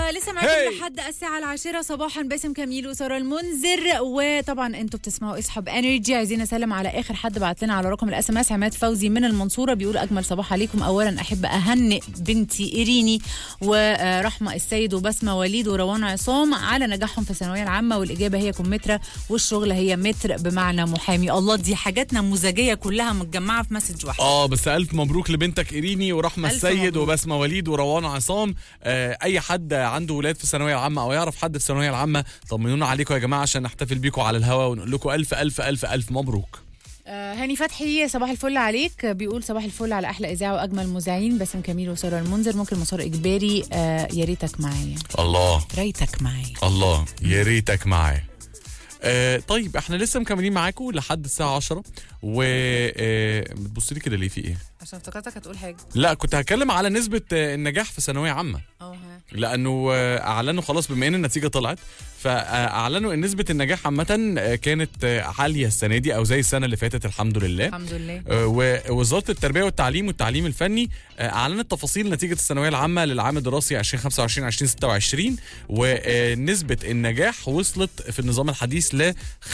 لسه معاكم Hey. لحد الساعة العاشرة صباحا باسم كميل وسارة المنذر وطبعا انتوا بتسمعوا اسحب انرجي عايزين اسلم على اخر حد بعت لنا على رقم الاس ام اس عماد فوزي من المنصورة بيقول اجمل صباح عليكم اولا احب اهنئ بنتي ايريني ورحمة السيد وبسمة وليد وروان عصام على نجاحهم في الثانوية العامة والاجابة هي كمثرى والشغل هي متر بمعنى محامي الله دي حاجات نموذجية كلها متجمعة في مسج واحد اه بس الف مبروك لبنتك ايريني ورحمه ألف السيد مبروك. وبسمه وليد وروان عصام آه اي حد عنده ولاد في الثانويه العامه او يعرف حد في الثانويه العامه طمنونا عليكم يا جماعه عشان نحتفل بيكم على الهوا ونقول لكم الف الف الف الف مبروك آه، هاني فتحي صباح الفل عليك بيقول صباح الفل على احلى اذاعه واجمل مذيعين باسم كميل وساره المنذر ممكن مسار اجباري آه يا ريتك معايا الله ريتك معايا الله يا ريتك معايا آه طيب احنا لسه مكملين معاكم لحد الساعه 10 و آه بتبص لي كده ليه في ايه عشان افتكرتك هتقول حاجه لا كنت هتكلم على نسبه آه، النجاح في ثانويه عامه اه ها لانه آه، اعلنوا خلاص بما ان النتيجه طلعت فاعلنوا ان نسبه النجاح عامه آه، كانت آه، عاليه السنه دي او زي السنه اللي فاتت الحمد لله الحمد لله آه، ووزاره التربيه والتعليم والتعليم الفني آه، اعلنت تفاصيل نتيجه الثانويه العامه للعام الدراسي 2025 2026 ونسبه النجاح وصلت في النظام الحديث ل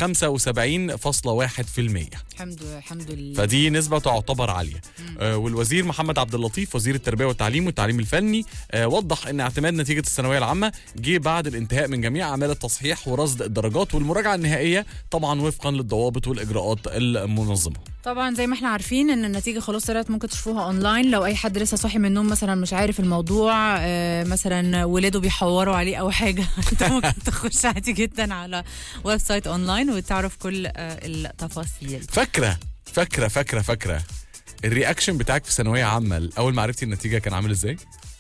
75.1% الحمد الحمد لله فدي نسبة تعتبر عالية آه والوزير محمد عبد اللطيف وزير التربية والتعليم والتعليم الفني آه وضح ان اعتماد نتيجة الثانوية العامة جه بعد الانتهاء من جميع اعمال التصحيح ورصد الدرجات والمراجعة النهائية طبعا وفقا للضوابط والاجراءات المنظمة طبعا زي ما احنا عارفين ان النتيجه خلاص طلعت ممكن تشوفوها اونلاين لو اي حد لسه صاحي من النوم مثلا مش عارف الموضوع آه، مثلا ولاده بيحوروا عليه او حاجه انت ممكن تخش عادي جدا على ويب سايت اونلاين وتعرف كل آه، التفاصيل فاكرة فاكرة فاكرة فاكرة الرياكشن بتاعك في ثانوية عامة اول ما عرفتي النتيجة كان عامل ازاي؟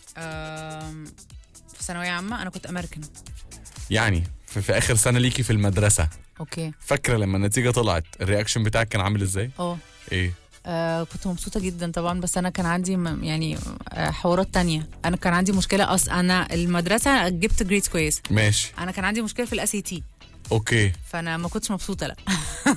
آم، في ثانويه عامه انا كنت امريكان يعني في, في اخر سنة ليكي في المدرسة اوكي فاكرة لما النتيجة طلعت الرياكشن بتاعك كان عامل ازاي؟ اه ايه؟ آه كنت مبسوطة جدا طبعا بس أنا كان عندي م- يعني آه حوارات تانية أنا كان عندي مشكلة أص أنا المدرسة جبت جريدز كويس ماشي أنا كان عندي مشكلة في الأس تي اوكي فأنا ما كنتش مبسوطة لا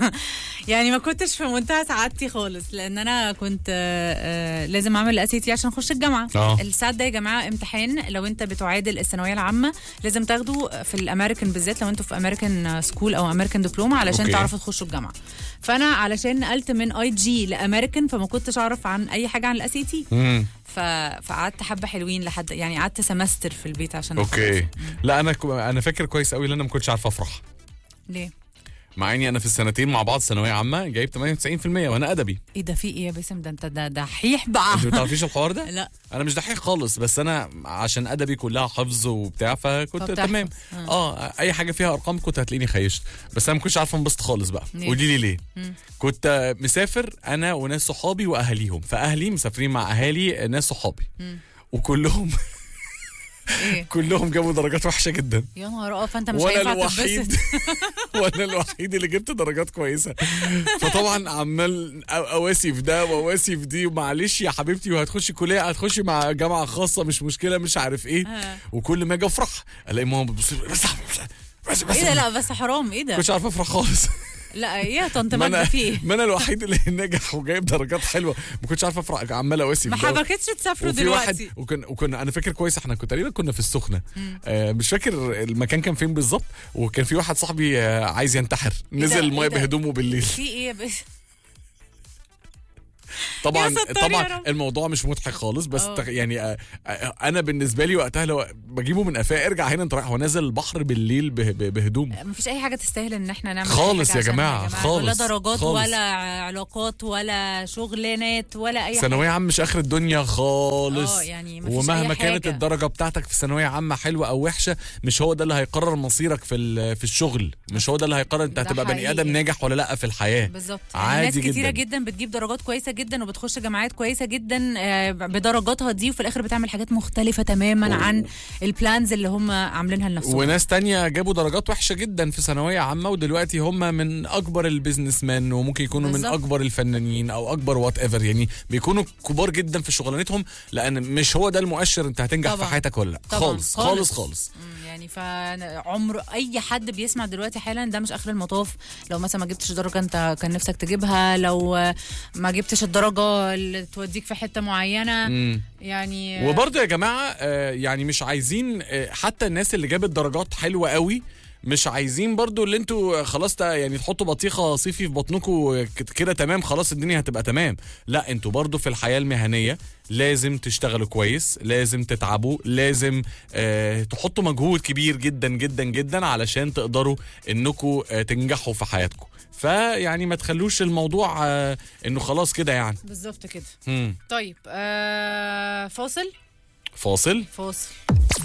يعني ما كنتش في منتهى سعادتي خالص لأن أنا كنت آه آه لازم أعمل الأس تي عشان أخش الجامعة اه الساعة ده يا جماعة امتحان لو أنت بتعادل الثانوية العامة لازم تاخده في الأمريكان بالذات لو أنتوا في أمريكان سكول أو أمريكان دبلومة علشان أوكي. تعرفوا تخشوا الجامعة فأنا علشان نقلت من أي جي لأمريكان فما كنتش أعرف عن أي حاجة عن الأس تي امم ف... فقعدت حبة حلوين لحد يعني قعدت سمستر في البيت عشان اوكي أخلص. لا انا كو- انا فاكر كويس قوي ان انا ما كنتش عارف افرح ليه؟ مع اني انا في السنتين مع بعض ثانويه عامه جايب 98% وانا ادبي ايه ده في ايه يا باسم ده انت ده دحيح بقى انت ما تعرفيش الحوار ده لا انا مش دحيح خالص بس انا عشان ادبي كلها حفظ وبتاع فكنت فبتحفظ. تمام آه. اه اي حاجه فيها ارقام كنت هتلاقيني خيشت بس انا ما كنتش عارف انبسط خالص بقى ليه؟ قولي لي ليه مم. كنت مسافر انا وناس صحابي واهاليهم فاهلي مسافرين مع اهالي ناس صحابي مم. وكلهم ايه كلهم جابوا درجات وحشه جدا يا نهار اه فانت مش وانا هينفع الوحيد تتبسط وانا الوحيد اللي جبت درجات كويسه فطبعا عمال أو- اواسي في ده واواسي في دي ومعلش يا حبيبتي وهتخشي كليه هتخشي مع جامعه خاصه مش مشكله مش عارف ايه آه. وكل ما اجي افرح الاقي ماما بتبص لي، بس بس بس ايه ده لا بس حرام ايه ده كنتش عارف افرح خالص لا ايه يا طنط ما ماجدة انا في ايه ما انا الوحيد اللي ناجح وجايب درجات حلوه ما كنتش عارف افرح عمال اواسي ما في ده حبكتش تسافروا وفي واحد دلوقتي وكنا وكنا انا فاكر كويس احنا كنا تقريبا كنا في السخنه آه مش فاكر المكان كان فين بالظبط وكان في واحد صاحبي آه عايز ينتحر نزل إيه المايه ده؟ بهدومه بالليل في ايه يا باسم طبعا ستار يا طبعا رب. الموضوع مش مضحك خالص بس اه. تخ- يعني آه آه انا بالنسبه لي وقتها لو بجيبه من قفاه ارجع هنا انت رايح هو نازل البحر بالليل به- به- بهدومه مفيش اي حاجه تستاهل ان احنا نعمل خالص أي حاجة يا عشانها جماعة، ولا خالص، درجات خالص. ولا علاقات ولا شغلانات ولا اي حاجه ثانويه عامه مش اخر الدنيا خالص اه يعني مفيش ومهما أي كانت حاجة. الدرجه بتاعتك في ثانويه عامه حلوه او وحشه مش هو ده اللي هيقرر مصيرك في ال- في الشغل مش هو ده اللي هيقرر انت ده هتبقى بني حقيقي. ادم ناجح ولا لا في الحياه بالظبط عادي يعني ناس كتيره جداً. جدا بتجيب درجات كويسه جدا وبتخش جامعات كويسه جدا آه، بدرجاتها دي وفي الاخر بتعمل حاجات مختلفه تماما عن البلانز اللي هم عاملينها لنفسهم وناس تانية جابوا درجات وحشة جدا في ثانوية عامة ودلوقتي هم من أكبر البيزنس مان وممكن يكونوا من بالظبط. أكبر الفنانين أو أكبر وات ايفر يعني بيكونوا كبار جدا في شغلانتهم لأن مش هو ده المؤشر أنت هتنجح طبعاً. في حياتك ولا لا طبعاً. خالص خالص خالص. خالص مم، يعني يعني فعمر اي حد بيسمع دلوقتي حالا ده مش اخر المطاف لو مثلا ما جبتش درجه انت كان نفسك تجيبها لو ما جبتش الدرجه اللي توديك في حته معينه مم. يعني وبرضه يا جماعه آه، يعني مش عايزين آه، حتى الناس اللي جابت درجات حلوه قوي مش عايزين برضو اللي انتوا خلاص تا- يعني تحطوا بطيخه صيفي في بطنكم كت- كده تمام خلاص الدنيا هتبقى تمام لا انتوا برضو في الحياه المهنيه لازم تشتغلوا كويس لازم تتعبوا لازم آه تحطوا مجهود كبير جدا جدا جدا علشان تقدروا انكم آه تنجحوا في حياتكم فيعني ما تخلوش الموضوع آه انه خلاص كده يعني بالظبط كده مم. طيب آه فاصل فاصل فاصل